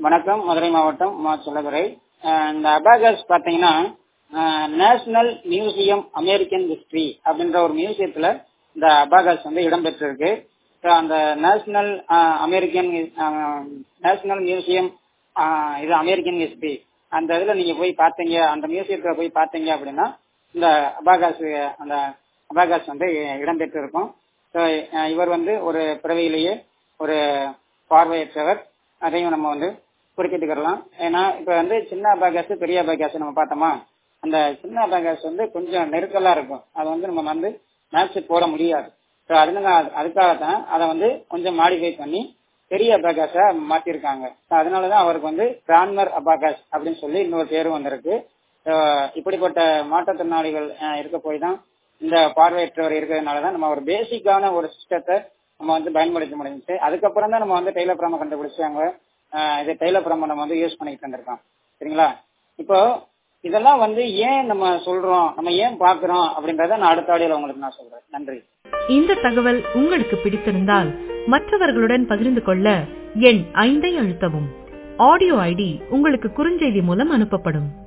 வணக்கம் மதுரை மாவட்டம் மா சொல்லதுரை அஹ் இந்த அபாகஸ் பாத்தீங்கன்னா நேஷனல் மியூசியம் அமெரிக்கன் ஹிஸ்டரி அப்படின்ற ஒரு மியூசியத்துல இந்த அபாகஸ் வந்து இடம்பெற்றிருக்கு So, அந்த நேஷனல் அமெரிக்கன் நேஷனல் மியூசியம் இது அமெரிக்கன் ஹிஸ்டரி அந்த இதுல நீங்க போய் பார்த்தீங்க அந்த மியூசியத்துல போய் பார்த்தீங்க அப்படின்னா இந்த அபாகாஸ் அந்த அபாகாஸ் வந்து இடம்பெற்று இருக்கும் So, அஹ் இவர் வந்து ஒரு பிறவியிலேயே ஒரு பார்வையற்றவர் அதையும் நம்ம வந்து குறிப்பிட்டுக்கலாம் ஏன்னா இப்ப வந்து சின்ன அபாகாஸ் பெரிய அபாகாஸ் நம்ம பார்த்தோமா அந்த சின்ன அபாகாஸ் வந்து கொஞ்சம் நெருக்கலா இருக்கும் அது வந்து நம்ம வந்து மேட்ச் போட முடியாது ஸோ அதனால அதுக்காகத்தான் அதை வந்து கொஞ்சம் மாடிஃபை பண்ணி பெரிய அபாகாஸா மாத்திருக்காங்க So, அதனாலதான் அவருக்கு வந்து கிரான்மர் அபாகாஸ் அப்படின்னு சொல்லி இன்னொரு பேரும் வந்திருக்கு So, இப்படிப்பட்ட மாற்றுத்திறனாளிகள் அஹ், இருக்க போய் தான் இந்த பார்வையற்றவர் இருக்கிறதுனால தான் நம்ம ஒரு பேசிக்கான ஒரு சிஸ்டத்தை நம்ம வந்து பயன்படுத்த முடிஞ்சுச்சு அதுக்கப்புறம் தான் நம்ம வந்து டெய்லர் பிரம கண்டுபிடிச்சாங்க அஹ், இது டெய்லர் பிரம நம்ம வந்து யூஸ் பண்ணிட்டு இருந்திருக்கோம் சரிங்களா இப்போ இதெல்லாம் வந்து ஏன் நம்ம சொல்றோம் நம்ம ஏன் பாக்குறோம் அப்படின்றத நான் அடுத்த ஆடியோல உங்களுக்கு நான் சொல்றேன் நன்றி இந்த தகவல் உங்களுக்கு பிடித்திருந்தால் மற்றவர்களுடன் பகிர்ந்து கொள்ள எண் ஐந்தை அழுத்தவும் ஆடியோ ஐடி உங்களுக்கு குறுஞ்செய்தி மூலம் அனுப்பப்படும்